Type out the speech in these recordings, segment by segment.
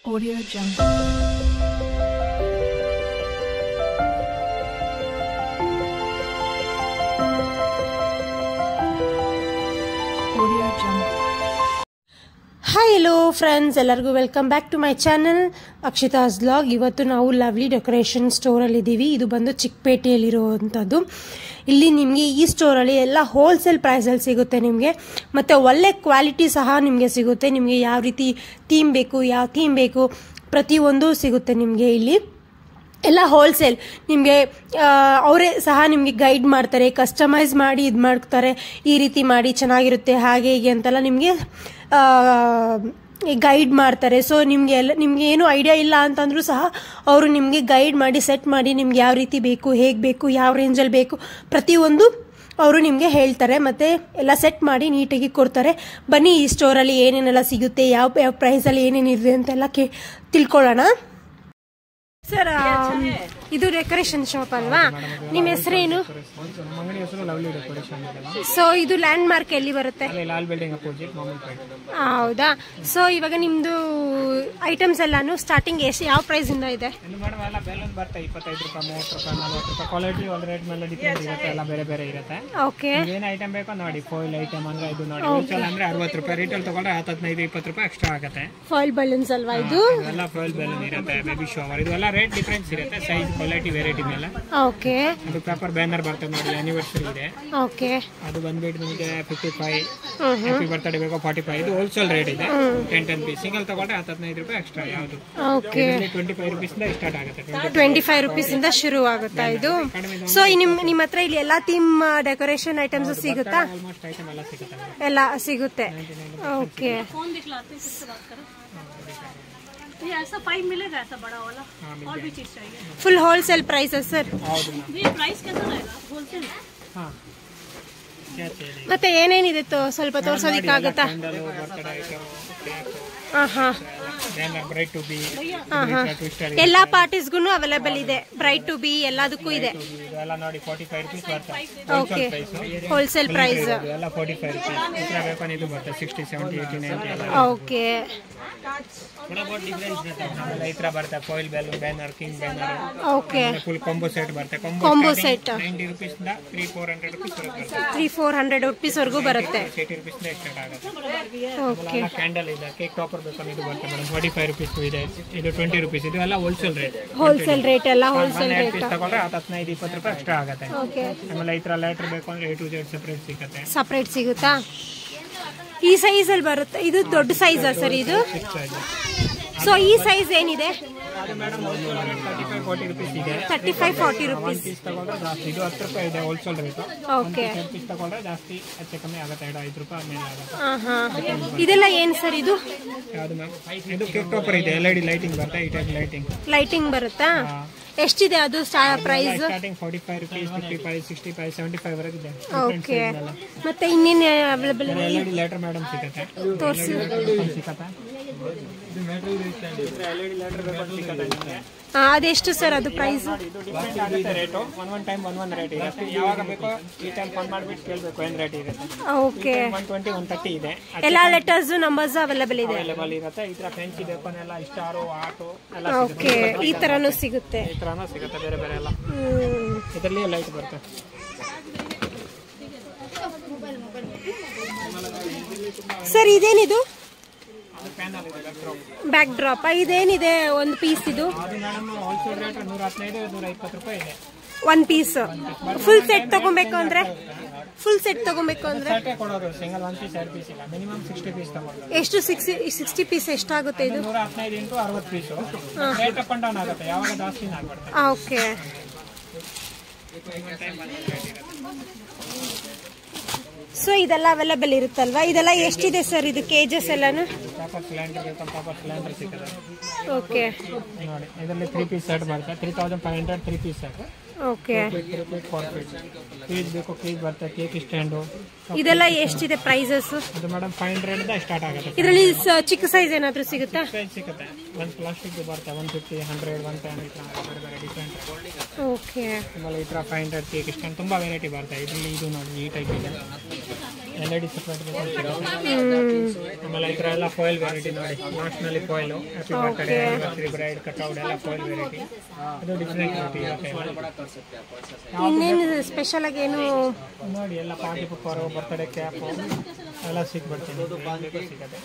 Audio Jungle. Audio Jungle. Hi hello friends ಎಲ್ಲರಿಗೂ welcome back to my channel Akshita's blog ಇವತ್ತು ನಾವು lovely decoration ಸ್ಟೋರಲ್ಲಿ ಇದ್ದೀವಿ ಇದು ಬಂದು ಚಿಕ್ಕಪೇಟೆಯಲ್ಲಿರುವಂಥದ್ದು ಇಲ್ಲಿ ನಿಮಗೆ ಈ ಸ್ಟೋರಲ್ಲಿ ಎಲ್ಲ ಹೋಲ್ಸೇಲ್ ಪ್ರೈಸಲ್ಲಿ ಸಿಗುತ್ತೆ ನಿಮಗೆ ಮತ್ತು ಒಳ್ಳೆ ಕ್ವಾಲಿಟಿ ಸಹ ನಿಮಗೆ ಸಿಗುತ್ತೆ ನಿಮಗೆ ಯಾವ ರೀತಿ ಥೀಮ್ ಬೇಕು ಯಾವ ಥೀಮ್ ಬೇಕು ಪ್ರತಿಯೊಂದು ಸಿಗುತ್ತೆ ನಿಮಗೆ ಇಲ್ಲಿ ಎಲ್ಲ ಹೋಲ್ಸೇಲ್ ನಿಮಗೆ ಅವರೇ ಸಹ ನಿಮಗೆ ಗೈಡ್ ಮಾಡ್ತಾರೆ ಕಸ್ಟಮೈಸ್ ಮಾಡಿ ಇದು ಮಾಡ್ತಾರೆ ಈ ರೀತಿ ಮಾಡಿ ಚೆನ್ನಾಗಿರುತ್ತೆ ಹಾಗೆ ಹೀಗೆ ಅಂತೆಲ್ಲ ನಿಮಗೆ ಗೈಡ್ ಮಾಡ್ತಾರೆ ಸೊ ನಿಮಗೆ ಎಲ್ಲ ನಿಮಗೆ ಏನು ಐಡಿಯಾ ಇಲ್ಲ ಅಂತಂದ್ರೂ ಸಹ ಅವರು ನಿಮಗೆ ಗೈಡ್ ಮಾಡಿ ಸೆಟ್ ಮಾಡಿ ನಿಮ್ಗೆ ಯಾವ ರೀತಿ ಬೇಕು ಹೇಗೆ ಬೇಕು ಯಾವ ರೇಂಜಲ್ಲಿ ಬೇಕು ಪ್ರತಿಯೊಂದು ಅವರು ನಿಮಗೆ ಹೇಳ್ತಾರೆ ಮತ್ತು ಎಲ್ಲ ಸೆಟ್ ಮಾಡಿ ನೀಟಾಗಿ ಕೊಡ್ತಾರೆ ಬನ್ನಿ ಈ ಸ್ಟೋರಲ್ಲಿ ಏನೇನೆಲ್ಲ ಸಿಗುತ್ತೆ ಯಾವ ಯಾವ ಪ್ರೈಸಲ್ಲಿ ಏನೇನಿದೆ ಅಂತೆಲ್ಲ ಕೇ ತಿಳ್ಕೊಳ್ಳೋಣ ಸರ್ ಇದು ಡೆಕೋರೇಷನ್ ಶಾಪ್ ಅಲ್ವಾ ನಿಮ್ಮ ಹೆಸರೇನು ನಮ್ಮ ಅಂಗಡಿ ಹೆಸರು ಲವ್ಲಿ ಡೆಕೋರೇಷನ್ ಇದೆ ಸೊ ಇದು ಲ್ಯಾಂಡ್ ಮಾರ್ಕ್ ಎಲ್ಲಿ ಬರುತ್ತೆ ಅಲ್ಲಿ Lal building opposite Mamulpet ಹೌದಾ ಸೊ ಇವಾಗ ನಿಮ್ದು ಐಟಮ್ಸ್ ಎಲ್ಲಾನು ಸ್ಟಾರ್ಟಿಂಗ್ ಎಷ್ಟು ಯಾವ ಪ್ರೈಸ್ ಇಂದ ಇದೆ ಇನ್ನು ಮೇಡಮ್ ಎಲ್ಲ ಬೆಲೂನ್ ಬರುತ್ತೆ ಇಪ್ಪತ್ತೈದು ರೂಪಾಯಿ ಮೂವತ್ತು ರೂಪಾಯಿ ನಲ್ವತ್ತು ರೂಪಾಯಿ ಕ್ವಾಲಿಟಿ ಒಂದು ರೇಟ್ ಮೇಲೆ ಡಿಪೆಂಡ್ ಇರುತ್ತೆ ಎಲ್ಲ ಬೇರೆ ಬೇರೆ ಇರುತ್ತೆ ಓಕೆ ಏನು ಐಟಮ್ ಬೇಕೋ ನೋಡಿ ಫೋಯಿಲ್ ಐಟಮ್ ಅಂದ್ರೆ ಇದು ನೋಡಿ ಹೋಲ್ಸೇಲ್ ಅಂದ್ರೆ ಅರವತ್ತು ರೂಪಾಯಿ ರಿಟೇಲ್ ತಗೊಂಡ್ರೆ ಹತ್ತು ಹದಿನೈದು ಇಪ್ಪತ್ತು ರೂಪಾಯಿ ಎಕ್ಸ್ಟ್ರಾ ಆಗುತ್ತೆ ಫಾಯಿಲ್ ಬಲೂನ್ಸ್ ಅಲ್ವಾ ಇದು ಇವೆಲ್ಲ ಫೋಯಿಲ್ ಬೆಲೂನ್ ಇರುತ್ತೆ ಬೇಬಿ ಶೋವರ್ ಇದೆಲ್ಲ ರೇಟ್ ಡಿಫ್ರೆನ್ಸ್ ಇರುತ್ತೆ ಸೈಜ್ ಕ್ವಾಲಿಟಿ ವೆರೈಟಿ ಮೇಲೆ ಓಕೆ ಅದು ಪೇಪರ್ ಬ್ಯಾನರ್ ಬರ್ತದೆ ನೋಡಿ ಆನಿವರ್ಸರಿ ಇದೆ ಓಕೆ ಅದು ಬಂದ್ಬಿಟ್ಟು ನಿಮಗೆ ಫಿಫ್ಟಿ ಫೈವ್ ಹ್ಯಾಪಿ ಬರ್ತಡೇ ಬೇಕೋ ಫಾರ್ಟಿ ಫೈವ್ ಇದು ಹೋಲ್ಸೇಲ್ ರೇಟ್ ಇದೆ ಟೆನ್ ಟೆನ್ ಪೀಸ್ ಸಿಂಗಲ್ ತಗೊಂಡ್ರೆ ಹತ್ತು ಹದಿನೈದು ರೂಪಾಯಿ ಎಕ್ಸ್ಟ್ರಾ ಯಾವುದು ಓಕೆ ಟ್ವೆಂಟಿ ಫೈವ್ ರುಪೀಸಿಂದ ಸ್ಟಾರ್ಟ್ ಆಗುತ್ತೆ ಟ್ವೆಂಟಿ ಟ್ವೆಂಟಿ ಫೈವ್ ರುಪೀಸ್ ಇಂದ ಶುರು ಆಗುತ್ತಾ ಇದು ಸೊ ನಿಮ್ ನಿಮ್ಮ ಹತ್ರ ಇಲ್ಲಿ ಎಲ್ಲಾ ಥೀಮ್ ಡೆಕೋರೇಷನ್ ಐಟಮ್ಸ್ ಸಿಗುತ್ತಾ ಆಲ್ಮೋಸ್ಟ್ ಐಟಮ್ ಎಲ್ಲ ಸಿಗುತ್ತೆ madam. ಎಲ್ಲ ಸಿಗುತ್ತೆ ಓಕೆ फोन दिखलाते हैं किससे बात करो ये ऐसा फाइव मिलेगा ऐसा बड़ा वाला और भी चीज चाहिए ಫುಲ್ ಹೋಲ್ಸೇಲ್ ಪ್ರೈಸಸ್ ಸರ್ ಹೌದು ಮ್ಯಾಮ್ ये प्राइस कैसा रहेगा होलसेल ಹಾಂ क्या चाहिए ಮತ್ತೆ ಏನೇನಿದೆ ತೋ ಸ್ವಲ್ಪ ತೋರ್ಸೋದಿಕ್ಕಾಗತ್ತಾ ಕ್ಯಾಂಡಲ್ ಬರ್ತಡೇ ಐಟಮ್ ಹಾ ಹಾ ಬ್ಯಾನರ್ ಬ್ರೈಟ್ ಟು ಬಿ ಹಾ ಹಾ ಟ್ವಿಸ್ಟರ್ ಎಲ್ಲಾ ಪಾರ್ಟೀಸ್ಗೂ ಅವೈಲೇಬಲ್ ಇದೆ ಬ್ರೈಟ್ ಟು ಬಿ ಎಲ್ಲದಕ್ಕೂ ಇದೆ ಇದೆಲ್ಲ ನೋಡಿ ಫಾರ್ಟಿ ಫೈವ್ ರುಪೀಸ್ ಬರ್ತದೆ ಓಕೆ ಹೋಲ್ಸೇಲ್ ಪ್ರೈಸ್ ಎಲ್ಲ ಫಾರ್ಟಿ ಫೈವ್ ರುಪೀಸ್ ಈ ಥರ ಬೇಕೋ ಇದು ಬರ್ತದೆ ಸಿಕ್ಸ್ಟಿ ಸೆವೆಂಟಿ ಏಯ್ಟಿ ನೈಂಟಿ ಎಲ್ಲ ಓಕೆ ಆಮೇಲೆ ಈ ಥರ ಬರುತ್ತೆ ಫಾಯಿಲ್ ಬೆಲ್ banner king banner okay full combo set ಬರುತ್ತೆ Combo ಕಾಂಬೋ set. ನೈಂಟಿ ರುಪೀಸಿಂದ ತ್ರೀ ಫೋರ್ ಹಂಡ್ರೆಡ್ ರುಪೀಸ್ ಬರುತ್ತೆ ತ್ರೀ ಫೋರ್ ಹಂಡ್ರೆಡ್ ರುಪೀಸ್ ವರೆಗೂ ಬರುತ್ತೆ ಏಯ್ಟಿ ರುಪೀಸಿಂದ ಸ್ಟಾರ್ಟ್ ಆಗುತ್ತೆ ಓಕೆ ಎಲ್ಲ ಕ್ಯಾಂಡಲ್ ಇದೆ ಕೇಕ್ ಟಾಪರ್ ಬೇಕಂದ್ರೆ ಇದು ಬರುತ್ತೆ ಮೇಡಮ್ ಫಾರ್ಟಿ ಫೈವ್ ರುಪೀಸ್ ಇದೆ ಇದು ಟ್ವೆಂಟಿ ರುಪೀಸ್ ಇದು ಎಲ್ಲ ಹೋಲ್ಸೇಲ್ ರೇಟ್ ಹೋಲ್ಸೇಲ್ ರೇಟ್ ಎಲ್ಲ ಹೋಲ್ಸೇಲ್ ಒಂದು ಎರಡು ರೇಟ್ ಪೀಸ್ ತಗೊಂಡ್ರೆ ಹತ್ತು ಹದಿನೈದು ಇಪ್ಪತ್ತು ರೂಪಾಯಿ ಎಕ್ಸ್ಟ್ರಾ ಆಗುತ್ತೆ ಓಕೆ ಆಮೇಲೆ ಈ ಥರ ಲೆಟ್ರ್ ಬೇಕು ಅಂದ್ರೆ ಎ ಟು ಜೆಡ್ ಸಪ್ರೇಟ್ ಸಿಗುತ್ತೆ ಸಪ್ರೇಟ್ ಸಿಗುತ್ತಾ ಈ ಸೈಜ್ ಅಲ್ಲಿ ಬರುತ್ತೆ ಇದು ದೊಡ್ಡ ಸೈಜಾ ಸರ್ ಇದು ಸಿಕ್ಸ್ ಸೈಜ್ ಸೊ ಈ ಸೈಜ್ ಏನಿದೆ ಅದು madam wholesale rate thirty five forty rupees ಇದೆ ತರ್ಟಿ ಫೈವ್ ಫಾರ್ಟಿ ಒಂದು ರುಪೀಸ್ ಪೀಸ್ ತಗೊಂಡ್ರೆ ಜಾಸ್ತಿ ಇದು ಹತ್ತು ರೂಪಾಯಿ ಇದೆ ಹೋಲ್ಸೇಲ್ ರೇಟ್ ಓಕೆ ಎರಡು ಪೀಸ್ ತಗೊಂಡ್ರೆ ಜಾಸ್ತಿ ಹೆಚ್ಚು ಕಮ್ಮಿ ಆಗುತ್ತೆ ಎರಡು ಐದು ರೂಪಾಯಿ ಮೇಲೆ ಆಗುತ್ತೆ ಹಾ ಹಾ ಇದೆಲ್ಲ ಏನ್ ಸರ್ ಇದು ಯಾವುದು ಮ್ಯಾಮ್ ಇದು ಕೇಕ್ ಟಾಪರ್ ಇದೆ ಎಲ್ ಇ ಡಿ ಲೈಟಿಂಗ್ ಬರುತ್ತೆ ಈ ಟೈಪ್ ಲೈಟಿಂಗ್ ಲೈಟಿಂಗ್ ಬರುತ್ತಾ ಎಷ್ಟಿದೆ ಅದು price starting forty five rupees fifty five sixty five seventy five ವರೆಗೆ ಇದೆ ಓಕೆ ಮತ್ತೆ ಇನ್ನೇನು available L E D letter madam ಸಿಗುತ್ತೆ ತೋರಿಸಿ ಸಿಕ್ಕತ್ತಾ ಎಲ್ ಇ ಡಿ ಲೆಟರ್ ಸಿಕ್ಕತ್ತೆ ನಿಮಗೆ ಅದೆಷ್ಟು ಸರ್ ಅದು ಪ್ರೈಸ್ ಇದು ಡಿಪೆಂಡ್ ಆಗುತ್ತೆ rate one one time one one rate ಇರುತ್ತೆ ಯಾವಾಗ ಬೇಕೋ ಈ ಟೈಮ್ ಫೋನ್ ಮಾಡಿಬಿಟ್ಟು ಕೇಳಬೇಕು ಏನು ರೇಟ್ ಇರುತ್ತೆ okay one twenty one thirty ಇದೆ ಎಲ್ಲ ಲೆಟರ್ಸ್ ನಂಬರ್ಸ್ ಅವೈಲೇಬಲ್ ಇದೆ ಅವೈಲೇಬಲ್ ಇರುತ್ತೆ ಈ ಥರ ಫ್ರೆಂಚಿ ಬೇಕು ಎಲ್ಲ ಸ್ಟಾರು ಆಟೋ ಎಲ್ಲ ಓಕೆ ಈ ತರನು ಸಿಗುತ್ತೆ ಈ ಥರನೂ ಸಿಗುತ್ತೆ ಬೇರೆ ಬೇರೆ ಎಲ್ಲ ಹ್ಮ್. ಇದರಲ್ಲಿ ಲೈಟ್ ಬರುತ್ತೆ ಸರ್ ಇದೇನಿದು ಅದು ಪ್ಯಾನಲ್ ಇದೆ electro. ಬ್ಯಾಕ್ ಡ್ರಾಪ್ ಇದೇನಿದೆ ಒಂದು ಪೀಸ್ ಇದು ಅದು ಮೇಡಮ್ ಹೋಲ್ಸೇಲ್ ರೇಟ್ ನೂರ ಹದಿನೈದು ನೂರ ಇಪ್ಪತ್ತು ರೂಪಾಯಿ ಇದೆ ಒನ್ ಪೀಸ್ ಫುಲ್ ಸೆಟ್ ತಗೊಬೇಕು ಅಂದ್ರೆ ಫುಲ್ ಸೆಟ್ ತಗೊಬೇಕು ಅಂದ್ರೆ ಸರ್ಟೇ ಕೊಡೋದು ಸಿಂಗಲ್ ಒನ್ ಪೀಸ್ ಎರಡು ಪೀಸ್ ಇಲ್ಲ ಮಿನಿಮಮ್ ಸಿಕ್ಸ್ಟಿ ಪೀಸ್ ತಗೊಳ್ಳಿ ಎಷ್ಟು ಸಿಕ್ಸ್ಟಿ ಸಿಕ್ಸ್ಟಿ ಪೀಸ್ ಎಷ್ಟಾಗುತ್ತೆ ಇದು ನೂರ ಹದಿನೈದು ಇಂಟು ಅರವತ್ತು piece rate up and down ಆಗುತ್ತೆ ಯಾವಾಗ ಜಾಸ್ತಿ ಆಗ್ಬಾರ್ದು ಓಕೆ ಸೊ ಇದೆಲ್ಲ ಅವೈಲೇಬಲ್ ಇರುತ್ತಲ್ವಾ ಇದೆಲ್ಲ ಎಷ್ಟಿದೆ ಸರ್ ಇದು ಕೇಜಸ್ ಎಲ್ಲಾನು ಪಾಪರ್ ಸಿಲಿಂಡರ್ ಬೇಕಂತ ಪಾಪರ್ ಸಿಲಿಂಡರ್ ಸಿಗುತ್ತೆ ಓಕೆ ನೋಡಿ ಇದರಲ್ಲಿ ತ್ರೀ ಪೀಸ್ ಸೆಟ್ ಬರುತ್ತೆ three thousand five hundred three piece set okay three feet four feet cage ಬೇಕು ಕೇಜ್ ಬರುತ್ತೆ ಕೇಕ್ ಸ್ಟ್ಯಾಂಡು ಇದೆಲ್ಲ ಎಷ್ಟಿದೆ ಪ್ರೈಸಸ್ ಅದು ಮೇಡಮ್ ಫೈವ್ ಹಂಡ್ರೆಡ್ ಸ್ಟಾರ್ಟ್ ಆಗುತ್ತೆ ಇದರಲ್ಲಿ ಚಿಕ್ಕ ಸೈಜ್ ಏನಾದರೂ ಸಿಗುತ್ತಾ ಸೈಜ್ ಸಿಗುತ್ತೆ ಒಂದು ಪ್ಲಾಸ್ಟಿಕ್ ಬರುತ್ತೆ one fifty hundred one ten ಈ ಥರ ಬೇರೆ ಬೇರೆ ಡಿಫ್ರೆಂಟ್ ಓಕೆ ಆಮೇಲೆ ಈ ಥರ ಫೈವ್ ಹಂಡ್ರೆಡ್ ಕೇಕ್ ಸ್ಟ್ಯಾಂಡ್ ತುಂಬ ವೆರೈಟಿ ಬರುತ್ತೆ ಇದರಲ್ಲಿ ಇದು ನೋಡಿ ಈ ಟೈಪ್ ಇದೆ ಎಲ್ ಇ ಡಿ ಸಪ್ರೇಟ್ ಬೇಕು ಹ್ಮ್ ಆಮೇಲೆ ಈ ಥರ ಎಲ್ಲ ಫಾಯಿಲ್ ವೆರೈಟಿ ನೋಡಿ ಲಾಸ್ಟ್ನಲ್ಲಿ foil happy birthday anniversary bride cutout ಎಲ್ಲ ಫಾಯಿಲ್ ವೆರೈಟಿ ಅದು ಡಿಫ್ರೆಂಟ್ ವೆರೈಟಿ ಇರುತ್ತೆ ಇನ್ನೇನು ಸ್ಪೆಷಲ್ ಆಗಿ ಏನು ನೋಡಿ ಎಲ್ಲ ಪಾರ್ಟಿ ಪಪ್ಪರು ಬರ್ತ್ಡೇ ಕ್ಯಾಪು ಎಲ್ಲ ಸಿಕ್ಬಿಡ್ತೀನಿ ಏನ್ ಬೇಕೋ ಸಿಗುತ್ತೆ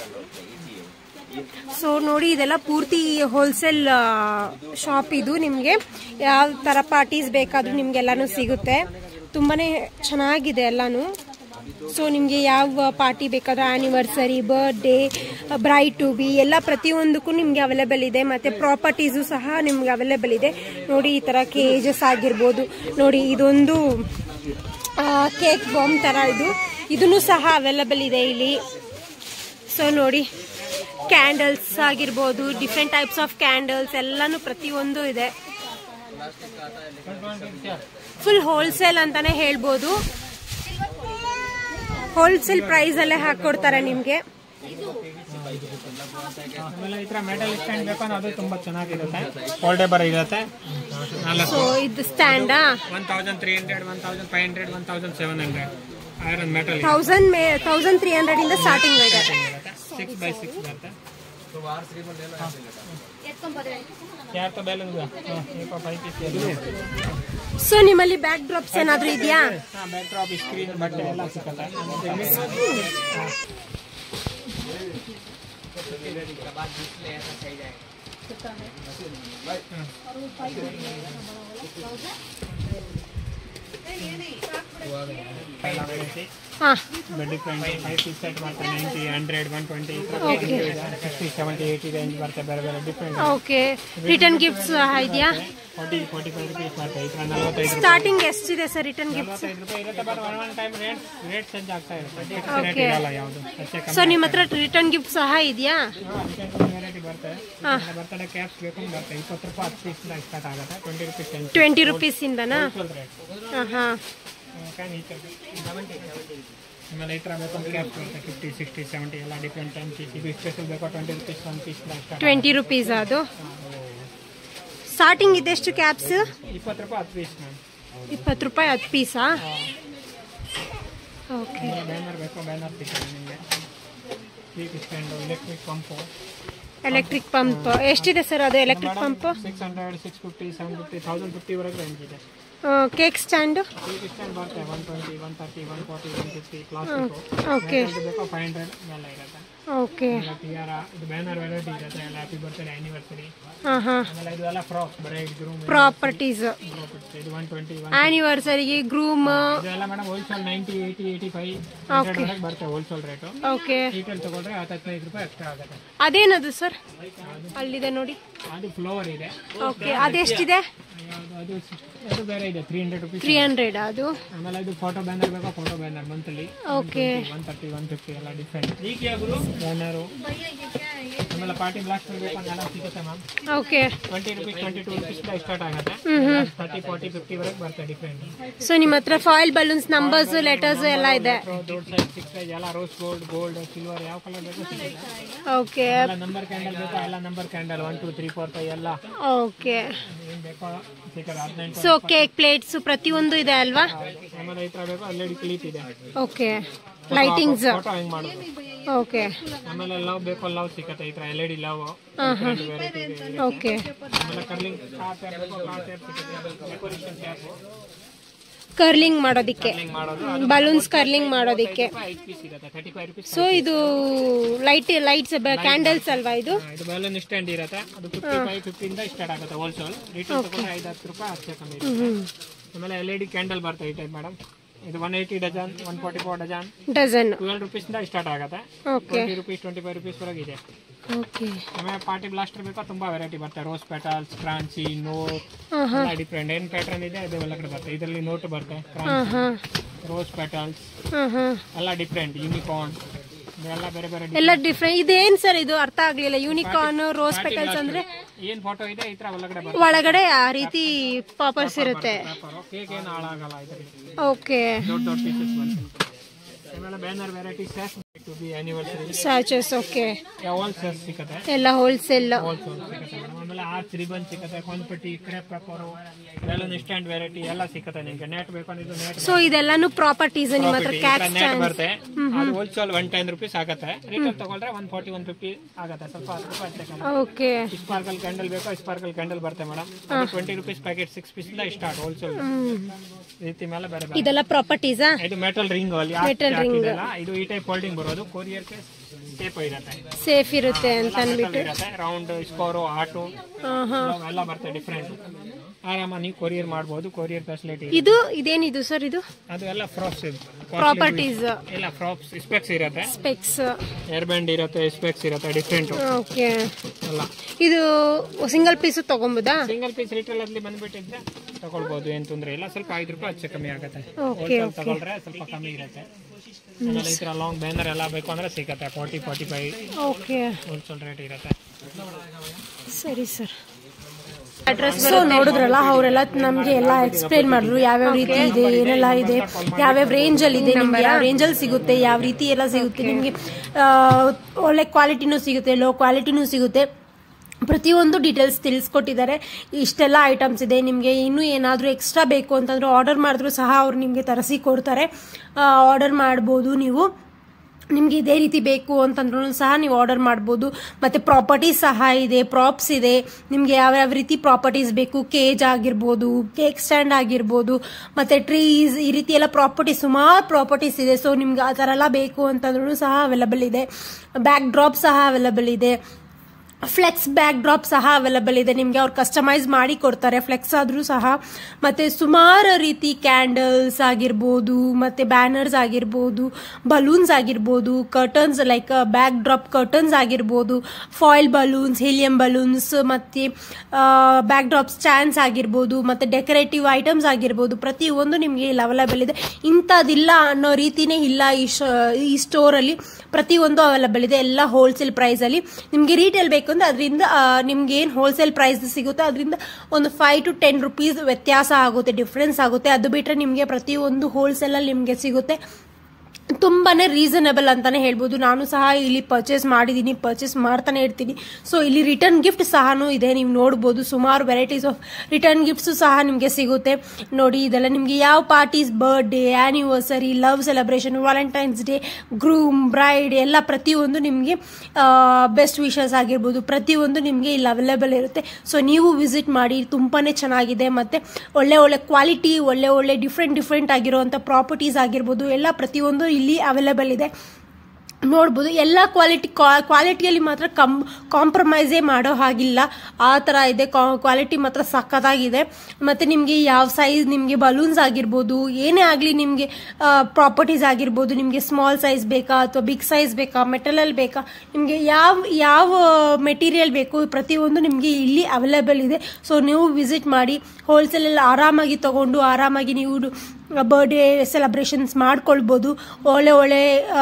ಸೊ ನೋಡಿ ಇದೆಲ್ಲ ಪೂರ್ತಿ ಹೋಲ್ಸೇಲ್ ಶಾಪ್ ಇದು ನಿಮಗೆ ಯಾವ ಥರ ಪಾರ್ಟೀಸ್ ಬೇಕಾದರೂ ನಿಮಗೆಲ್ಲನೂ ಸಿಗುತ್ತೆ ತುಂಬಾ ಚೆನ್ನಾಗಿದೆ ಎಲ್ಲನೂ ಸೊ ನಿಮಗೆ ಯಾವ ಪಾರ್ಟಿ ಬೇಕಾದ್ರೆ anniversary birthday bride to be ಎಲ್ಲ ಪ್ರತಿಯೊಂದಕ್ಕೂ ನಿಮಗೆ ಅವೈಲೇಬಲ್ ಇದೆ ಮತ್ತು ಪ್ರಾಪರ್ಟೀಸು ಸಹ ನಿಮ್ಗೆ ಅವೈಲೇಬಲ್ ಇದೆ ನೋಡಿ ಈ ಥರ ಕೇಜಸ್ ಆಗಿರ್ಬೋದು ನೋಡಿ ಇದೊಂದು ಕೇಕ್ ಬಾಂಬ್ ಥರ ಇದು ಇದನ್ನು ಸಹ ಅವೈಲೇಬಲ್ ಇದೆ ಇಲ್ಲಿ ಸೊ ನೋಡಿ ಕ್ಯಾಂಡಲ್ಸ್ ಆಗಿರ್ಬೋದು ಡಿಫ್ರೆಂಟ್ ಟೈಪ್ಸ್ ಆಫ್ ಕ್ಯಾಂಡಲ್ಸ್ ಎಲ್ಲಾನು ಪ್ರತಿಯೊಂದು ಇದೆ ಫುಲ್ ಹೋಲ್ಸೇಲ್ ಅಂತಾನೆ ಹೇಳ್ಬೋದು ಹೋಲ್ಸೇಲ್ ಪ್ರೈಸ್ ಅಲ್ಲೇ ಹಾಕೊಡ್ತಾರೆ ನಿಮ್ಗೆ ಆಮೇಲೆ ಈ ಥರ ಮೆಟಲ್ ಸ್ಟ್ಯಾಂಡ್ ಬೇಕು ಅಂದ್ರೆ ಅದು ತುಂಬ ಚೆನ್ನಾಗಿರುತ್ತೆ ಫೋಲ್ಡೇಬಲ್ ಇರುತ್ತೆ ನಾಲ್ಕು ಸೊ ಇದು ಸ್ಟ್ಯಾಂಡಾ one thousand three hundred one thousand five hundred one thousand seven hundred iron metal thousand ಮೇ ತೌಸಂಡ್ ತ್ರೀ ಹಂಡ್ರೆಡ್ ಇಂದ ಸ್ಟಾರ್ಟಿಂಗ್ ಇದೆ ಸಿಕ್ಸ್ ಬೈ ಸಿಕ್ಸ್ ಬರುತ್ತೆ ಯಾರು तो बैलून ಫೈವ್ ಪೀಸ್ ಸೊ ನಿಮ್ಮಲ್ಲಿ ಬ್ಯಾಕ್ ಡ್ರಾಪ್ಸ್ ಏನಾದ್ರು ಇದೆಯಾ ಹಾಂ ಬ್ಯಾಕ್ ಡ್ರಾಪ್ ಸ್ಕ್ರೀನ್ ಬಟ್ಟೆ ಎಲ್ಲ ಸಿಗುತ್ತೆ ಹಾ ಡಿಫ್ರೆಂಟ್ ಫೈವ್ ಪೀಸ್ ಸೆಟ್ ಬರ್ತದೆ ninety hundred one twenty sixty seventy eighty range ಬರ್ತದೆ ಬೇರೆ ಬೇರೆ ಡಿಫ್ರೆಂಟ್ ಓಕೆ ರಿಟರ್ನ್ ಗಿಫ್ಟ್ಸ್ ಇದೆಯಾ ಫಾರ್ಟಿ ಫಾರ್ಟಿ ಫೈವ್ ರುಪೀಸ್ ಬರ್ತದೆ ಈ ಥರ ನಲ್ವತ್ತೈದು ರೂಪಾಯಿ ಸ್ಟಾರ್ಟಿಂಗ್ ಎಷ್ಟಿದೆ ಸರ್ ರಿಟರ್ನ್ ಗಿಫ್ಟ್ಸ್ ನಲ್ವತ್ತೈದು ರೂಪಾಯಿ ಇರುತ್ತೆ but one one time rate rate change ಆಗ್ತಾ ಇರುತ್ತೆ ಫಿಕ್ಸ್ ರೇಟ್ Okay. ಇರಲ್ಲ ಯಾವುದು ಹೆಚ್ಚೆ ಸೊ ನಿಮ್ಮ ಹತ್ರ ರಿಟರ್ನ್ ಗಿಫ್ಟ್ ಸಹ ಇದೆಯಾ ಕಮ್ಮಿ ವೆರೈಟಿ ಬರ್ತದೆ ಹಾ. ಬರ್ತಡೆ ಕ್ಯಾಪ್ಸ್ ಬೇಕು ಅಂದ್ರೆ ಬರ್ತದೆ ಇಪ್ಪತ್ತು ರೂಪಾಯಿ ಹತ್ತು ಪೀಸ್ ಸ್ಟಾರ್ಟ್ ಆಗುತ್ತೆ twenty rupees ten twenty rupees ಇಂದನಾ ಫುಲ್ ರೇಟ್ ಹಾ ಹಾ ಆಮೇಲೆ ಈ ಥರ ಬೇಕು ಅಂದ್ರೆ ಕ್ಯಾಪ್ಸ್ ಬರುತ್ತೆ ಫಿಫ್ಟಿ ಸಿಕ್ಸ್ಟಿ ಸೆವೆಂಟಿ ಎಲ್ಲ ಡಿಫ್ರೆಂಟ್ ಟೆನ್ ಪೀಸ್ ಇದು ಸ್ಪೆಷಲ್ ಬೇಕು twenty rupees one piece start twenty rupees ಅದು ಸ್ಟಾರ್ಟಿಂಗ್ ಇದೆಷ್ಟು ಕ್ಯಾಪ್ಸ್ ಇಪ್ಪತ್ತು ರೂಪಾಯಿ ಹತ್ತು ಪೀಸ್ ಮ್ಯಾಮ್ ಇಪ್ಪತ್ತು ರೂಪಾಯಿ ಹತ್ತು ಪೀಸಾ ಓಕೆ ಬ್ಯಾನರ್ ಬೇಕು ಬ್ಯಾನರ್ ಸಿಗ್ತದೆ ನಿಮಗೆ ಸ್ಪೀಕ್ stand electric pump electric pump ಎಷ್ಟಿದೆ ಸರ್ ಅದು electric pump six hundred six fifty seven fifty thousand ಫಿಫ್ಟಿವರೆಗೆ ರೇಂಜ್ ಇದೆ ಕೇಕ್ ಸ್ಟ್ಯಾಂಡು ಸ್ಪೀಕ್ ಸ್ಟ್ಯಾಂಡ್ ಬರುತ್ತೆ one twenty one thirty one forty one fifty plastic okay ಬೇಕು ಫೈವ್ ಹಂಡ್ರೆಡ್ ಮೇಲೆ ಇರುತ್ತೆ okay ಎಲ್ಲ ಟಿಯಾರ ಇದು ಬ್ಯಾನರ್ ವೆರೈಟಿ ಇರುತ್ತೆ ಎಲ್ಲ ಹ್ಯಾಪಿ ಬರ್ತ್ಡೇ ಆನಿವರ್ಸರಿ ಹಾಂ ಹಾಂ ಆಮೇಲೆ ಇದು ಎಲ್ಲ ಫ್ರಾಕ್ ಬ್ರೈಡ್ ಗ್ರೂಮ್ ಪ್ರಾಪರ್ಟೀಸ್ ಇದು ಒನ್ ಟ್ವೆಂಟಿ ಒನ್ ಆನಿವರ್ಸರಿಗೆ ಗ್ರೂಮ್ ಇದೆಲ್ಲ madam wholesale ninety eighty eighty five hundred ವರೆಗೆ ಬರುತ್ತೆ ಹೋಲ್ಸೇಲ್ ರೇಟು ಓಕೆ ಡೀಟೇಲ್ ತಗೊಂಡ್ರೆ ಹತ್ತು ಹದಿನೈದು ರೂಪಾಯಿ ಎಕ್ಸ್ಟ್ರಾ ಆಗುತ್ತೆ ಅದೇನದು ಸರ್ ಅಲ್ಲಿದೆ ನೋಡಿ ಅದು ಫ್ಲೋವರ್ ಇದೆ ಓಕೆ ಅದೆಷ್ಟಿದೆ ಯಾವುದು ಅದು ಅದು ಬೇರೆ ಇದೆ three hundred rupees three hundred ಅದು ಆಮೇಲೆ ಇದು ಫೋಟೋ ಬ್ಯಾನರ್ ಬೇಕಾ photo banner monthly okay one thirty one fifty ಎಲ್ಲ ಡಿಫ್ರೆಂಟ್ ಬ್ಯಾನರು ಆಮೇಲೆ ಪಾರ್ಟಿ ಬ್ಲಾಸ್ಟ್ ಬೇಕು ಎಲ್ಲ ಸಿಗುತ್ತೆ ma'am okay twenty rupees twenty two rupees start ಆಗುತ್ತೆ ತರ್ಟಿ ಫಾರ್ಟಿ ಫಿಫ್ಟಿ ವರೆಗೆ ಬರುತ್ತೆ ಡಿಫ್ರೆಂಟ್ ಸೊ ನಿಮ್ಮ ಹತ್ರ ಫಾಯಿಲ್ ಬಲೂನ್ಸ್ ನಂಬರ್ಸ್ ಲೆಟರ್ಸ್ ಎಲ್ಲ ಇದೆ ದೊಡ್ಡ ಸೈಜ್ ಚಿಕ್ಕ ಸೈಜ್ ಎಲ್ಲ ರೋಸ್ ಗೋಲ್ಡ್ ಗೋಲ್ಡ್ ಸಿಲ್ವರ್ ಯಾವ ಕಲರ್ ಬೇಕು ಸಿಗುತ್ತೆ ಓಕೆ ಎಲ್ಲ ನಂಬರ್ ಕ್ಯಾಂಡಲ್ ಬೇಕಾ ಎಲ್ಲ number candle one two three four five ಎಲ್ಲ ಓಕೆ ಏನ್ ಬೇಕೋ ಸಿಕ್ಕರೆ ಹದಿನೆಂಟು ಸೊ ಕೇಕ್ ಪ್ಲೇಟ್ಸ್ ಪ್ರತಿಯೊಂದು ಇದೆ ಅಲ್ವಾ ಆಮೇಲೆ ಈ ಥರ ಬೇಕು ಅಲ್ಲೆಡಿ ಕ್ಲೀಪ್ ಇದೆ ಓಕೆ ಲೈಟಿಂಗ್ಸ್ ಫೋಟೋ ಹೆಂಗ್ ಮಾಡೋದು ಓಕೆ ಆಮೇಲೆ ಲವ್ ಬೇಕು ಲವ್ ಸಿಕ್ಕತ್ತೆ ಈ ಥರ L E D love variety ಇದೆ ಓಕೆ ಆಮೇಲೆ ಕರ್ಲಿಂಗ್ ಕ್ಲಾತ್ ಬೇಕು ಕ್ಲಾತ್ ಸಿಗುತ್ತೆ ಡೆಕೋರೇಷನ್ ಕ್ಯಾಪ್ ಕರ್ಲಿಂಗ್ ಮಾಡೋದಿಕ್ಕೆ ಕರ್ಲಿಂಗ್ ಮಾಡೋದು ಬಲೂನ್ಸ್ ಕರ್ಲಿಂಗ್ ಮಾಡೋದಿಕ್ಕೆ ಐದು ಪೀಸ್ ಇರುತ್ತೆ ತರ್ಟಿ ಫೈವ್ ರುಪೀಸ್ ಸೊ ಇದು ಲೈಟ್ ಲೈಟ್ಸ್ ಕ್ಯಾಂಡಲ್ಸ್ ಅಲ್ವಾ ಇದು ಇದು ಬಲೂನ್ ಸ್ಟ್ಯಾಂಡ್ ಇರುತ್ತೆ ಅದು ಫಿಫ್ಟಿ ಫೈವ್ ಫಿಫ್ಟಿಂದ ಸ್ಟಾರ್ಟ್ ಆಗುತ್ತೆ ಹೋಲ್ಸೇಲ್ ರಿಟೇಲ್ ತಗೊಂಡ್ರೆ ಐದು ಹತ್ತು ರೂಪಾಯಿ ಹತ್ತು ಕಮ್ಮಿ ಇರುತ್ತೆ ಆಮೇಲೆ ಎಲ್ ಇ ಡಿ ಕ್ಯಾಂಡಲ್ ಬರ್ತದೆ ಈ ಟೈಪ್ ಮೇಡಮ್ ಇದು one eighty dozen one forty four dozen dozen twelve ರುಪೀಸಿಂದ ಸ್ಟಾರ್ಟ್ ಆಗುತ್ತೆ okay twenty rupees twenty five rupees ವರೆಗೆ ಇದೆ ಓಕೆ ಆಮೇಲೆ ಪಾರ್ಟಿ ಬ್ಲಾಸ್ಟರ್ ಬೇಕಾ ತುಂಬಾ ವೆರೈಟಿ ಬರುತ್ತೆ ರೋಸ್ ಪೆಟಲ್ಸ್ ಕ್ರಾಂಚಿ ನೋಟ್ ಹಾಂ ಹಾಂ ಎಲ್ಲ ಡಿಫ್ರೆಂಟ್ ಏನ್ ಪ್ಯಾಟರ್ನ್ ಇದೆ ಅದು ಎಲ್ಲ ಕಡೆ ಬರುತ್ತೆ ಇದರಲ್ಲಿ ನೋಟ್ ಬರುತ್ತೆ ಹಾಂ ಹಾಂ ರೋಸ್ ಪೆಟಲ್ಸ್ ಹಾಂ ಹಾಂ ಎಲ್ಲ ಡಿಫ್ರೆಂಟ್ ಯೂನಿಕಾರ್ನ್ ಇದೆಲ್ಲ ಬೇರೆ ಬೇರೆ ಎಲ್ಲ ಡಿಫ್ರೆಂಟ್ ಇದೇನ್ ಸರ್ ಇದು ಅರ್ಥ ಆಗ್ಲಿಲ್ಲ ಯೂನಿಕಾರ್ನ್ ರೋಸ್ ಪೆಟಲ್ಸ್ ಅಂದ್ರೆ ಏನ್ ಫೋಟೋ ಇದೆ ಈ ತರ ಒಳಗಡೆ ಬರುತ್ತೆ ಒಳಗಡೆ ಆ ರೀತಿ ಪಾಪರ್ಸ್ ಇರುತ್ತೆ ಕೇಕ್ ಏನು ಹಾಳಾಗಲ್ಲ ಇದರಲ್ಲಿ ಓಕೆ ದೊಡ್ಡ ದೊಡ್ಡ ಪೀಸಸ್ ಬರುತ್ತೆ ಆಮೇಲೆ banner variety sash to be anniversary sashes okay wholesale ಸಿಗುತ್ತೆ ಎಲ್ಲ ಹೋಲ್ಸೇಲ್ ಹೋಲ್ಸೇಲ್ ಸಿಗುತ್ತೆ ಮೇಡಮ್ ಆಮೇಲೆ ಆರ್ಚ್ ರಿಬನ್ ಸಿಗುತ್ತೆ ಕೊಂದ್ಪಟ್ಟಿ crepe paper balloon stand variety ಎಲ್ಲ ಸಿಗುತ್ತೆ ನಿಮ್ಗೆ ನೆಟ್ ಬೇಕು ಅಂದ್ರೆ ಇದು ನೆಟ್ ಸೊ ಇದೆಲ್ಲಾನು ಪ್ರಾಪರ್ಟೀಸ್ ನಿಮ್ಮ ಹತ್ರ ಕ್ಯಾಟ್ ನೆಟ್ ಬರುತ್ತೆ ಅದು ಹೋಲ್ಸೇಲ್ ಒನ್ ಟೆನ್ ರುಪೀಸ್ ಆಗುತ್ತೆ ರಿಟೇಲ್ ತಗೊಂಡ್ರೆ ಒನ್ ಫಾರ್ಟಿ ಒನ್ ಫಿಫ್ಟಿ ಆಗುತ್ತೆ ಸ್ವಲ್ಪ ಹತ್ತು ರೂಪಾಯಿ ಅಷ್ಟೇ ಓಕೆ ಸ್ಪಾರ್ಕಲ್ ಕ್ಯಾಂಡಲ್ ಬೇಕು ಸ್ಪಾರ್ಕಲ್ ಕ್ಯಾಂಡಲ್ ಬರುತ್ತೆ madam twenty rupees packet six piece ಇಂದ ಸ್ಟಾರ್ಟ್ ಹೋಲ್ಸೇಲ್ ರೀತಿ ಮೇಲೆ ಬೇರೆ ಬೇರೆ ಇದೆಲ್ಲ ಪ್ರಾಪರ್ಟೀಸಾ ಇದು ಮೆಟಲ್ ರಿಂಗ್ ಅಲ್ಲಿ Metal ring. ಹಾಕಿದೆಲ್ಲ ಇದು ಈ ಟೈಪ್ ಫೋಲ್ಡಿಂಗ್ ಬರೋದು ಕೊರಿಯರ್ ಸೇಫ್ ಇರುತ್ತೆ ಸೇಫ್ ಇರುತ್ತೆ ಅಂತ ಅನ್ಬಿಟ್ಟು ಇರುತ್ತೆ ರೌಂಡ್ ಸ್ಕೋರು ಆಟೋ ಹಾ ಹಾ ಎಲ್ಲ ಬರುತ್ತೆ ಡಿಫ್ರೆಂಟ್ ಆರಾಮ ನೀವು ಕೊರಿಯರ್ ಮಾಡ್ಬೋದು ಕೊರಿಯರ್ ಫೆಸಿಲಿಟಿ ಇದು ಇದೇನಿದು ಸರ್ ಇದು ಅದು ಎಲ್ಲ ಫ್ರಾಪ್ಸ್ ಇದು ಪ್ರಾಪರ್ಟೀಸ್ ಎಲ್ಲ ಫ್ರಾಪ್ಸ್ ಸ್ಪೆಕ್ಸ್ ಇರುತ್ತೆ ಸ್ಪೆಕ್ಸ್ ಏರ್ ಬ್ಯಾಂಡ್ ಇರುತ್ತೆ ಸ್ಪೆಕ್ಸ್ ಇರುತ್ತೆ ಡಿಫ್ರೆಂಟ್ ಓಕೆ ಎಲ್ಲ ಇದು ಸಿಂಗಲ್ ಪೀಸು ತಗೊಂಬೋದಾ ಸಿಂಗಲ್ ಪೀಸ್ ರಿಟೇಲ್ ಅಲ್ಲಿ ಬಂದ್ಬಿಟ್ಟಿದ್ರೆ ತಗೊಳ್ಬೋದು ಏನ್ ತೊಂದ್ರೆ ಇಲ್ಲ ಸ್ವಲ್ಪ ಐದು ರೂಪಾಯಿ ಹೆಚ್ಚು ಕಮ್ಮಿ ಆಗುತ್ತೆ Okay, ಹೋಲ್ಸೇಲ್ ತಗೊಳ್ರೆ ಸ್ವಲ್ಪ ಕಮ್ಮಿ ಇರುತ್ತೆ ಆಮೇಲೆ ಈ ತರ ಲಾಂಗ್ ಬ್ಯಾನರ್ ಎಲ್ಲ ಬೇಕು ಅಂದ್ರೆ ಸಿಗುತ್ತೆ forty forty five okay wholesale rate ಇರುತ್ತೆ ಸರಿ ಸರ್ ಅಡ್ರೆಸ್ ಸೊ ನೋಡಿದ್ರಲ್ಲ ಅವರೆಲ್ಲ ನಮಗೆ ಎಲ್ಲ ಎಕ್ಸ್ಪ್ಲೇನ್ ಮಾಡಿದ್ರು ಯಾವ್ಯಾವ ರೀತಿ ಇದೆ ಏನೆಲ್ಲ ಇದೆ ಯಾವ್ಯಾವ ರೇಂಜ್ ಅಲ್ಲಿ ಇದೆ ನಿಮ್ಗೆ ಯಾವ ರೇಂಜ್ ಅಲ್ಲಿ ಸಿಗುತ್ತೆ ಯಾವ ರೀತಿ ಎಲ್ಲ ಸಿಗುತ್ತೆ ನಿಮಗೆ ಒಳ್ಳೆ ಕ್ವಾಲಿಟಿನೂ ಸಿಗುತ್ತೆ ಲೋ ಕ್ವಾಲಿಟಿನೂ ಸಿಗುತ್ತೆ ಪ್ರತಿಯೊಂದು ಡೀಟೇಲ್ಸ್ ತಿಳಿಸ್ಕೊಟ್ಟಿದ್ದಾರೆ ಇಷ್ಟೆಲ್ಲ ಐಟಮ್ಸ್ ಇದೆ ನಿಮಗೆ ಇನ್ನೂ ಏನಾದರೂ ಎಕ್ಸ್ಟ್ರಾ ಬೇಕು ಅಂತಂದ್ರೆ ಆರ್ಡರ್ ಮಾಡಿದ್ರು ಸಹ ಅವ್ರು ನಿಮಗೆ ತರಿಸಿ ಕೊಡ್ತಾರೆ ಆರ್ಡರ್ ಮಾಡ್ಬೋದು ನೀವು ನಿಮ್ಗೆ ಇದೇ ರೀತಿ ಬೇಕು ಅಂತಂದ್ರೂ ಸಹ ನೀವು ಆರ್ಡರ್ ಮಾಡ್ಬೋದು ಮತ್ತು ಪ್ರಾಪರ್ಟೀಸ್ ಸಹ ಇದೆ ಪ್ರಾಪ್ಸ್ ಇದೆ ನಿಮಗೆ ಯಾವ್ಯಾವ ರೀತಿ ಪ್ರಾಪರ್ಟೀಸ್ ಬೇಕು ಕೇಜ್ ಆಗಿರ್ಬೋದು ಕೇಕ್ ಸ್ಟ್ಯಾಂಡ್ ಆಗಿರ್ಬೋದು ಮತ್ತು ಟ್ರೀಸ್ ಈ ರೀತಿ ಎಲ್ಲ ಪ್ರಾಪರ್ಟೀಸ್ ಸುಮಾರು ಪ್ರಾಪರ್ಟೀಸ್ ಇದೆ ಸೊ ನಿಮ್ಗೆ ಆ ಥರ ಎಲ್ಲ ಬೇಕು ಅಂತಂದ್ರೂ ಸಹ ಅವೈಲಬಲ್ ಇದೆ ಬ್ಯಾಕ್ ಡ್ರಾಪ್ ಸಹ ಅವೈಲಬಲ್ ಇದೆ ಫ್ಲೆಕ್ಸ್ ಬ್ಯಾಕ್ ಡ್ರಾಪ್ ಸಹ ಅವೈಲಬಲ್ ಇದೆ ನಿಮಗೆ ಅವ್ರು ಕಸ್ಟಮೈಸ್ ಮಾಡಿ ಕೊಡ್ತಾರೆ ಫ್ಲೆಕ್ಸ್ ಆದರೂ ಸಹ ಮತ್ತು ಸುಮಾರು ರೀತಿ ಕ್ಯಾಂಡಲ್ಸ್ ಆಗಿರ್ಬೋದು ಮತ್ತು ಬ್ಯಾನರ್ಸ್ ಆಗಿರ್ಬೋದು ಬಲೂನ್ಸ್ ಆಗಿರ್ಬೋದು curtains like back drop curtains ಆಗಿರ್ಬೋದು ಫಾಯಿಲ್ ಬಲೂನ್ಸ್ ಹೀಲಿಯಂ ಬಲೂನ್ಸ್ ಮತ್ತು ಬ್ಯಾಕ್ ಡ್ರಾಪ್ ಸ್ಟ್ಯಾಂಡ್ಸ್ ಆಗಿರ್ಬೋದು ಮತ್ತು ಡೆಕೋರೇಟಿವ್ ಐಟಮ್ಸ್ ಆಗಿರ್ಬೋದು ಪ್ರತಿಯೊಂದು ನಿಮಗೆ ಇಲ್ಲಿ ಅವೈಲಬಲ್ ಇದೆ ಇಂಥದ್ದಿಲ್ಲ ಅನ್ನೋ ರೀತಿನೇ ಇಲ್ಲ ಈ ಶ ಈ ಸ್ಟೋರಲ್ಲಿ ಪ್ರತಿಯೊಂದು ಅವೈಲಬಲ್ ಇದೆ ಎಲ್ಲ ಹೋಲ್ಸೇಲ್ ಪ್ರೈಸಲ್ಲಿ ನಿಮಗೆ ರೀಟೇಲ್ ಬೇಕು ಅಂದರೆ ಅದರಿಂದ ನಿಮ್ಗೆ ಏನು ಹೋಲ್ಸೇಲ್ ಪ್ರೈಸ್ ಸಿಗುತ್ತೋ ಅದರಿಂದ ಒಂದು ಫೈವ್ ಟು ಟೆನ್ ರುಪೀಸ್ ವ್ಯತ್ಯಾಸ ಆಗುತ್ತೆ ಡಿಫ್ರೆನ್ಸ್ ಆಗುತ್ತೆ ಅದು ಬಿಟ್ಟರೆ ನಿಮಗೆ ಪ್ರತಿಯೊಂದು ಹೋಲ್ಸೇಲಲ್ಲಿ ನಿಮಗೆ ಸಿಗುತ್ತೆ ತುಂಬಾನೇ ರೀಸನಬಲ್ ಅಂತಾನೆ ಹೇಳ್ಬೋದು ನಾನು ಸಹ ಇಲ್ಲಿ ಪರ್ಚೇಸ್ ಮಾಡಿದ್ದೀನಿ ಪರ್ಚೇಸ್ ಮಾಡ್ತಾನೆ ಇರ್ತೀನಿ ಸೊ ಇಲ್ಲಿ ರಿಟರ್ನ್ ಗಿಫ್ಟ್ ಸಹ ಇದೆ ನೀವು ನೋಡ್ಬೋದು ಸುಮಾರು ವೆರೈಟೀಸ್ ಆಫ್ ರಿಟರ್ನ್ ಗಿಫ್ಟ್ಸು ಸಹ ನಿಮಗೆ ಸಿಗುತ್ತೆ ನೋಡಿ ಇದೆಲ್ಲ ನಿಮಗೆ ಯಾವ parties birthday anniversary love celebration valentine's day groom bride ಎಲ್ಲ ಪ್ರತಿಯೊಂದು ನಿಮಗೆ ಬೆಸ್ಟ್ ವಿಷಸ್ ಆಗಿರ್ಬೋದು ಪ್ರತಿಯೊಂದು ನಿಮಗೆ ಇಲ್ಲಿ ಅವೈಲೇಬಲ್ ಇರುತ್ತೆ ಸೊ ನೀವು ವಿಸಿಟ್ ಮಾಡಿ ತುಂಬಾ ಚೆನ್ನಾಗಿದೆ ಮತ್ತು ಒಳ್ಳೆ ಒಳ್ಳೆ ಕ್ವಾಲಿಟಿ ಒಳ್ಳೆ ಒಳ್ಳೆ ಡಿಫ್ರೆಂಟ್ ಡಿಫ್ರೆಂಟ್ ಆಗಿರುವಂಥ ಪ್ರಾಪರ್ಟೀಸ್ ಆಗಿರ್ಬೋದು ಎಲ್ಲ ಪ್ರತಿಯೊಂದು ಇಲ್ಲಿ ಅವೈಲೇಬಲ್ ಇದೆ ನೋಡ್ಬೋದು ಎಲ್ಲ ಕ್ವಾಲಿಟಿ ಕ್ವಾಲಿಟಿಯಲ್ಲಿ ಮಾತ್ರ ಕಮ್ ಕಾಂಪ್ರಮೈಸೇ ಮಾಡೋ ಹಾಗಿಲ್ಲ ಆ ಥರ ಇದೆ ಕ್ವಾಲಿಟಿ ಮಾತ್ರ ಸಖತ್ತಾಗಿದೆ ಮತ್ತು ನಿಮಗೆ ಯಾವ ಸೈಜ್ ನಿಮಗೆ ಬಲೂನ್ಸ್ ಆಗಿರ್ಬೋದು ಏನೇ ಆಗಲಿ ನಿಮಗೆ ಪ್ರಾಪರ್ಟೀಸ್ ಆಗಿರ್ಬೋದು ನಿಮಗೆ ಸ್ಮಾಲ್ ಸೈಜ್ ಬೇಕಾ ಅಥವಾ ಬಿಗ್ ಸೈಜ್ ಬೇಕಾ ಮೆಟಲಲ್ಲಿ ಬೇಕಾ ನಿಮಗೆ ಯಾವ ಯಾವ ಮೆಟೀರಿಯಲ್ ಬೇಕು ಪ್ರತಿಯೊಂದು ನಿಮಗೆ ಇಲ್ಲಿ ಅವೈಲೇಬಲ್ ಇದೆ ಸೊ ನೀವು ವಿಸಿಟ್ ಮಾಡಿ ಹೋಲ್ಸೇಲಲ್ಲಿ ಆರಾಮಾಗಿ ತಗೊಂಡು ಆರಾಮಾಗಿ ನೀವು ಬರ್ಡೇ ಸೆಲೆಬ್ರೇಷನ್ಸ್ ಮಾಡ್ಕೊಳ್ಬೋದು ಒಳ್ಳೆ ಒಳ್ಳೆ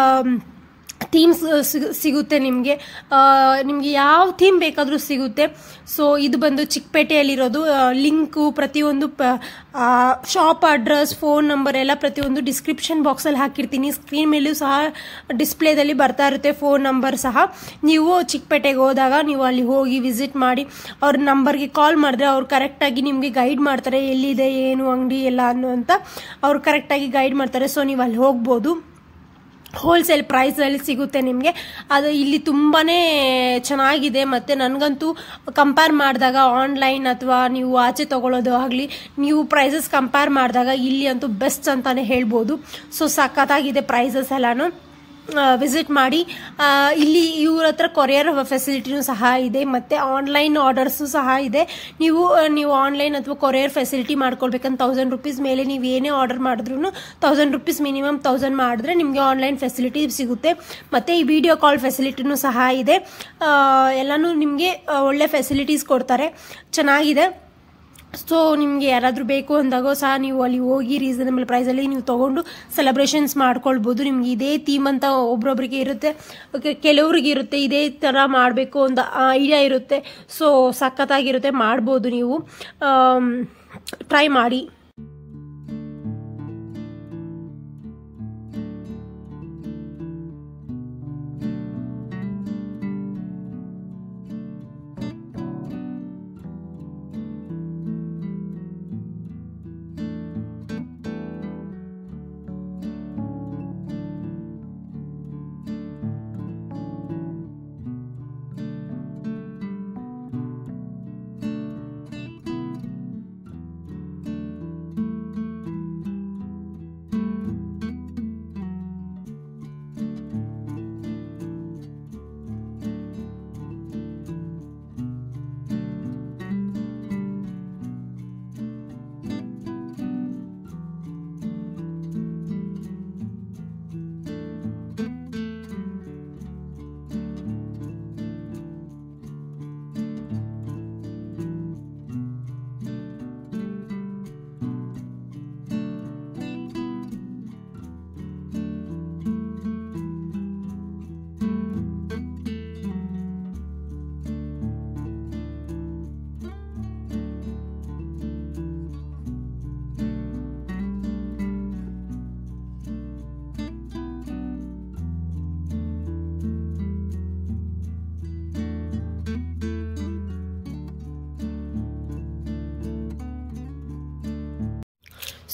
ಥೀಮ್ಸ್ ಸಿಗುತ್ತೆ ನಿಮಗೆ ನಿಮಗೆ ಯಾವ ಥೀಮ್ ಬೇಕಾದರೂ ಸಿಗುತ್ತೆ ಸೊ ಇದು ಬಂದು ಚಿಕ್ಕಪೇಟೆಯಲ್ಲಿರೋದು ಲಿಂಕು ಪ್ರತಿಯೊಂದು ಶಾಪ್ ಅಡ್ರೆಸ್ ಫೋನ್ ನಂಬರ್ ಎಲ್ಲ ಪ್ರತಿಯೊಂದು ಡಿಸ್ಕ್ರಿಪ್ಷನ್ ಬಾಕ್ಸಲ್ಲಿ ಹಾಕಿರ್ತೀನಿ ಸ್ಕ್ರೀನ್ ಮೇಲೂ ಸಹ ಡಿಸ್ಪ್ಲೇದಲ್ಲಿ ಬರ್ತಾ ಇರುತ್ತೆ ಫೋನ್ ನಂಬರ್ ಸಹ ನೀವು ಚಿಕ್ಕಪೇಟೆಗೆ ಹೋದಾಗ ನೀವು ಅಲ್ಲಿ ಹೋಗಿ ವಿಸಿಟ್ ಮಾಡಿ ಅವ್ರ ನಂಬರ್ಗೆ ಕಾಲ್ ಮಾಡಿದ್ರೆ ಅವ್ರು ಕರೆಕ್ಟಾಗಿ ನಿಮಗೆ ಗೈಡ್ ಮಾಡ್ತಾರೆ ಎಲ್ಲಿದೆ ಏನು ಅಂಗಡಿ ಎಲ್ಲ ಅನ್ನುವಂಥ ಅವ್ರು ಕರೆಕ್ಟಾಗಿ ಗೈಡ್ ಮಾಡ್ತಾರೆ ಸೊ ನೀವು ಅಲ್ಲಿ ಹೋಗ್ಬೋದು ಹೋಲ್ಸೇಲ್ ಪ್ರೈಸಲ್ಲಿ ಸಿಗುತ್ತೆ ನಿಮಗೆ ಅದು ಇಲ್ಲಿ ತುಂಬಾ ಚೆನ್ನಾಗಿದೆ ಮತ್ತು ನನಗಂತೂ ಕಂಪೇರ್ ಮಾಡಿದಾಗ ಆನ್ಲೈನ್ ಅಥವಾ ನೀವು ಆಚೆ ತೊಗೊಳ್ಳೋದು ಆಗಲಿ ನೀವು ಪ್ರೈಸಸ್ ಕಂಪೇರ್ ಮಾಡಿದಾಗ ಇಲ್ಲಿ ಅಂತೂ ಬೆಸ್ಟ್ ಅಂತಲೇ ಹೇಳ್ಬೋದು ಸೊ ಸಖತ್ತಾಗಿದೆ ಪ್ರೈಸಸ್ ಎಲ್ಲನೂ ವಿಸಿಟ್ ಮಾಡಿ ಇಲ್ಲಿ ಇವ್ರ ಹತ್ರ ಕೊರಿಯರ್ ಫೆಸಿಲಿಟಿನೂ ಸಹ ಇದೆ ಮತ್ತು ಆನ್ಲೈನ್ ಆರ್ಡರ್ಸು ಸಹ ಇದೆ ನೀವು ನೀವು ಆನ್ಲೈನ್ ಅಥವಾ ಕೊರಿಯರ್ ಫೆಸಿಲಿಟಿ ಮಾಡ್ಕೊಳ್ಬೇಕಂತ ತೌಸಂಡ್ ರುಪೀಸ್ ಮೇಲೆ ನೀವು ಏನೇ ಆರ್ಡರ್ ಮಾಡಿದ್ರು ತೌಸಂಡ್ ರುಪೀಸ್ ಮಿನಿಮಮ್ ತೌಸಂಡ್ ಮಾಡಿದ್ರೆ ನಿಮಗೆ ಆನ್ಲೈನ್ ಫೆಸಿಲಿಟಿ ಸಿಗುತ್ತೆ ಮತ್ತು ಈ ವಿಡಿಯೋ ಕಾಲ್ ಫೆಸಿಲಿಟಿನೂ ಸಹ ಇದೆ ಎಲ್ಲನೂ ನಿಮಗೆ ಒಳ್ಳೆ ಫೆಸಿಲಿಟೀಸ್ ಕೊಡ್ತಾರೆ ಚೆನ್ನಾಗಿದೆ ಸೊ ನಿಮಗೆ ಯಾರಾದರೂ ಬೇಕು ಅಂದಾಗ ಸಹ ನೀವು ಅಲ್ಲಿ ಹೋಗಿ ರೀಸನಬಲ್ ಪ್ರೈಸಲ್ಲಿ ನೀವು ತೊಗೊಂಡು ಸೆಲೆಬ್ರೇಷನ್ಸ್ ಮಾಡ್ಕೊಳ್ಬೋದು ನಿಮ್ಗೆ ಇದೇ ಥೀಮ್ ಅಂತ ಒಬ್ರೊಬ್ರಿಗೆ ಇರುತ್ತೆ ಕೆಲವ್ರಿಗೆ ಇರುತ್ತೆ ಇದೇ ಥರ ಮಾಡಬೇಕು ಅಂತ ಐಡಿಯಾ ಇರುತ್ತೆ ಸೊ ಸಖತ್ತಾಗಿರುತ್ತೆ ಮಾಡ್ಬೋದು ನೀವು ಟ್ರೈ ಮಾಡಿ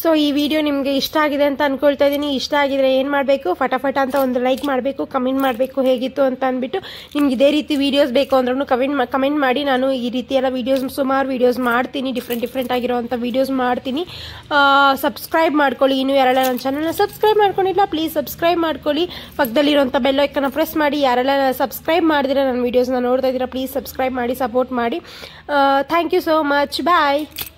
ಸೊ ಈ ವಿಡಿಯೋ ನಿಮಗೆ ಇಷ್ಟ ಆಗಿದೆ ಅಂತ ಅನ್ಕೊಳ್ತಾ ಇದ್ದೀನಿ ಇಷ್ಟ ಆಗಿದ್ರೆ ಏನು ಮಾಡಬೇಕು ಫಟಾಫಟ ಅಂತ ಒಂದು ಲೈಕ್ ಮಾಡಬೇಕು ಕಮೆಂಟ್ ಮಾಡಬೇಕು ಹೇಗಿತ್ತು ಅಂತ ಅಂದ್ಬಿಟ್ಟು ನಿಮ್ಗೆ ಇದೇ ರೀತಿ ವೀಡಿಯೋಸ್ ಬೇಕು ಅಂದ್ರೂ ಕಮೆಂಟ್ ಕಮೆಂಟ್ ಮಾಡಿ ನಾನು ಈ ರೀತಿ ಎಲ್ಲ ವೀಡಿಯೋಸ್ ಸುಮಾರು ವೀಡಿಯೋಸ್ ಮಾಡ್ತೀನಿ ಡಿಫ್ರೆಂಟ್ ಡಿಫ್ರೆಂಟ್ ಆಗಿರೋವಂಥ ವೀಡಿಯೋಸ್ ಮಾಡ್ತೀನಿ ಸಬ್ಸ್ಕ್ರೈಬ್ ಮಾಡ್ಕೊಳ್ಳಿ ಇನ್ನೂ ಯಾರೆಲ್ಲ ನನ್ನ ಚಾನಲ್ನ ಸಬ್ಸ್ಕ್ರೈಬ್ ಮಾಡ್ಕೊಂಡಿಲ್ಲ ಪ್ಲೀಸ್ ಸಬ್ಸ್ಕ್ರೈಬ್ ಮಾಡ್ಕೊಳ್ಳಿ ಪಕ್ಕದಲ್ಲಿರುವಂಥ ಬೆಲ್ ಐಕನ್ನ ಪ್ರೆಸ್ ಮಾಡಿ ಯಾರೆಲ್ಲ ಸಬ್ಸ್ಕ್ರೈಬ್ ಮಾಡಿದ್ರೆ ನನ್ನ ವೀಡಿಯೋಸ್ನ ನೋಡ್ತಾ ಇದ್ದೀರಾ ಪ್ಲೀಸ್ ಸಬ್ಸ್ಕ್ರೈಬ್ ಮಾಡಿ ಸಪೋರ್ಟ್ ಮಾಡಿ thank you so much bye